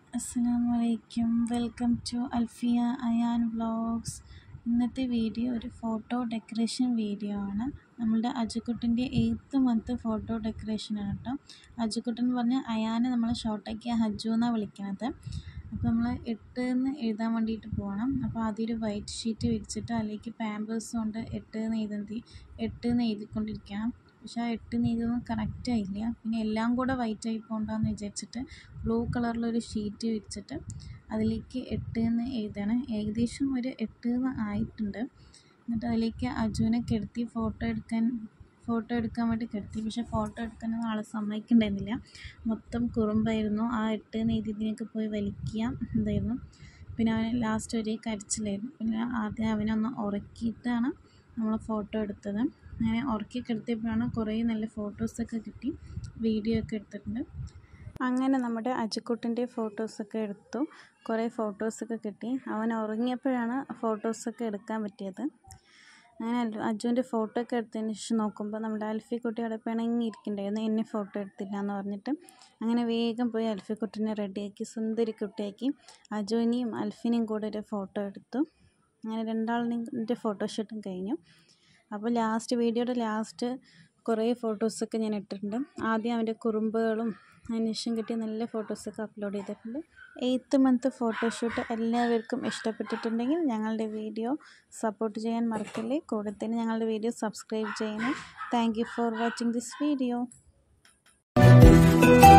അസ്സലാമു അലൈക്കും welcome to Alfiya Ayan vlogs ഇന്നത്തെ വീഡിയോ ഒരു ഫോട്ടോ ഡെക്കറേഷൻ വീഡിയോ ആണ് നമ്മളുടെ അജുക്കുട്ടൻ്റെ എയ്ത്ത് മന്ത് ഫോട്ടോ ഡെക്കറേഷനാണ് കേട്ടോ അജുക്കുട്ടൻ എന്ന് പറഞ്ഞാൽ അയാനെ നമ്മൾ ഷോർട്ടാക്കി ഹജ്ജു എന്നാണ് വിളിക്കുന്നത് അപ്പോൾ നമ്മൾ എട്ട് എന്ന് എഴുതാൻ വേണ്ടിയിട്ട് പോകണം അപ്പോൾ ആദ്യം ഒരു വൈറ്റ് ഷീറ്റ് വിരിച്ചിട്ട് അതിലേക്ക് പാമ്പേഴ്സ് കൊണ്ട് എട്ട് എന്ന് എഴുതി എട്ട് എന്ന് എഴുതിക്കൊണ്ടിരിക്കണം പക്ഷെ ആ എട്ട് എഴുതുന്നത് കറക്റ്റ് ആയില്ല പിന്നെ എല്ലാം കൂടെ വൈറ്റ് ആയി പോകണ്ടെന്ന് വിചാരിച്ചിട്ട് ബ്ലൂ കളറിലൊരു ഷീറ്റ് വിരിച്ചിട്ട് അതിലേക്ക് എട്ട് എന്ന് എഴുതണം ഏകദേശം ഒരു എട്ട് എന്ന് ആയിട്ടുണ്ട് എന്നിട്ട് അതിലേക്ക് അജുവിനെ കിടത്തി ഫോട്ടോ എടുക്കാൻ ഫോട്ടോ എടുക്കാൻ വേണ്ടി കിടത്തി പക്ഷെ ഫോട്ടോ എടുക്കാനൊന്നും ആളെ സമ്മതിക്കണ്ടായിരുന്നില്ല മൊത്തം കുറുമ്പായിരുന്നു ആ എട്ട് എന്ന് എഴുതിയതിനൊക്കെ പോയി വലിക്കുക എന്തായിരുന്നു പിന്നെ അവന് ലാസ്റ്റ് ഒരു കരച്ചിലായിരുന്നു പിന്നെ ആദ്യം അവനൊന്ന് ഉറക്കിയിട്ടാണ് നമ്മൾ ഫോട്ടോ എടുത്തത് അങ്ങനെ ഉറക്കി കിടത്തിയപ്പോഴാണ് കുറേ നല്ല ഫോട്ടോസൊക്കെ കിട്ടി വീഡിയോ ഒക്കെ എടുത്തിട്ടുണ്ട് അങ്ങനെ നമ്മുടെ അജുക്കുട്ടൻ്റെ ഫോട്ടോസൊക്കെ എടുത്തു കുറേ ഫോട്ടോസൊക്കെ കിട്ടി അവൻ ഉറങ്ങിയപ്പോഴാണ് ഫോട്ടോസൊക്കെ എടുക്കാൻ പറ്റിയത് അങ്ങനെ അജുവിൻ്റെ ഫോട്ടോ ഒക്കെ എടുത്തതിന് ശേഷം നോക്കുമ്പോൾ നമ്മുടെ അൽഫിക്കുട്ടി അവിടെ പിണങ്ങിയിരിക്കണ്ടായിരുന്നു എന്നെ ഫോട്ടോ എടുത്തില്ല എന്ന് പറഞ്ഞിട്ട് അങ്ങനെ വേഗം പോയി അൽഫിക്കുട്ടിനെ റെഡിയാക്കി സുന്ദരി കുട്ടിയാക്കി അജുവിനെയും അൽഫിനെയും കൂടെ ഒരു ഫോട്ടോ എടുത്തു അങ്ങനെ രണ്ടാളിൻ്റെ ഫോട്ടോഷൂട്ടും കഴിഞ്ഞു അപ്പോൾ ലാസ്റ്റ് വീഡിയോയുടെ ലാസ്റ്റ് കുറേ ഫോട്ടോസൊക്കെ ഞാൻ ഇട്ടിട്ടുണ്ട് ആദ്യം അവൻ്റെ കുറുമ്പുകളും അതിനുശേഷം കിട്ടിയ നല്ല ഫോട്ടോസൊക്കെ അപ്ലോഡ് ചെയ്തിട്ടുണ്ട് എയ്ത്ത് മന്ത് ഫോട്ടോഷൂട്ട് എല്ലാവർക്കും ഇഷ്ടപ്പെട്ടിട്ടുണ്ടെങ്കിൽ ഞങ്ങളുടെ വീഡിയോ സപ്പോർട്ട് ചെയ്യാൻ മറക്കല്ലേ കൂടെ തന്നെ ഞങ്ങളുടെ വീഡിയോ സബ്സ്ക്രൈബ് ചെയ്യണം thank you for watching this video